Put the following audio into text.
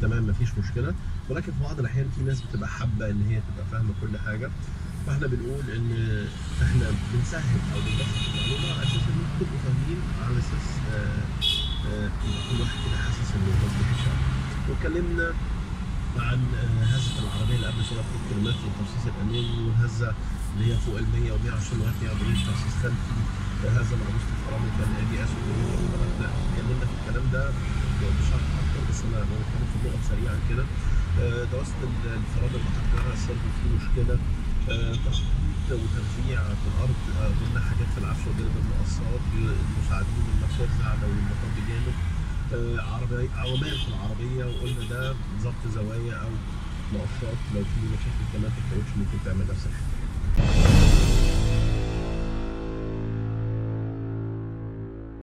تمام مفيش مشكله ولكن في بعض الاحيان في ناس بتبقى حابه ان هي تبقى فاهمه كل حاجه فاحنا بنقول ان احنا بنسهل او بنبسط المعلومه على اساس ان انتوا تبقوا فاهمين على اساس آه، آه، إن كل واحد كده حاسس انه تصليح الشعب واتكلمنا عن آه، هزه العربيه اللي قبل سرعه الكلمات والترصيص الامامي والهزه اللي هي فوق ال 100 و 120 لغايه 140 ترصيص خلفي آه، هزه مع بوست الفرامل كان ابي اس اتكلمنا في الكلام ده بشرح اكتر بس انا بتكلم في نقط سريعا كده آه، دراسه ال- الفرامل المحجره السلبي فيه مشكله آه، تخطيط وترفيع في الارض آه، قلنا حاجات في العفش وجانب المقصات المساعدين المركزة لو المطب جامد آه، عربي عوامل في العربيه وقلنا ده ضبط زوايا او مقصات لو في مشاكل كمان في الكاوتش ممكن تعمل نفس الحاجه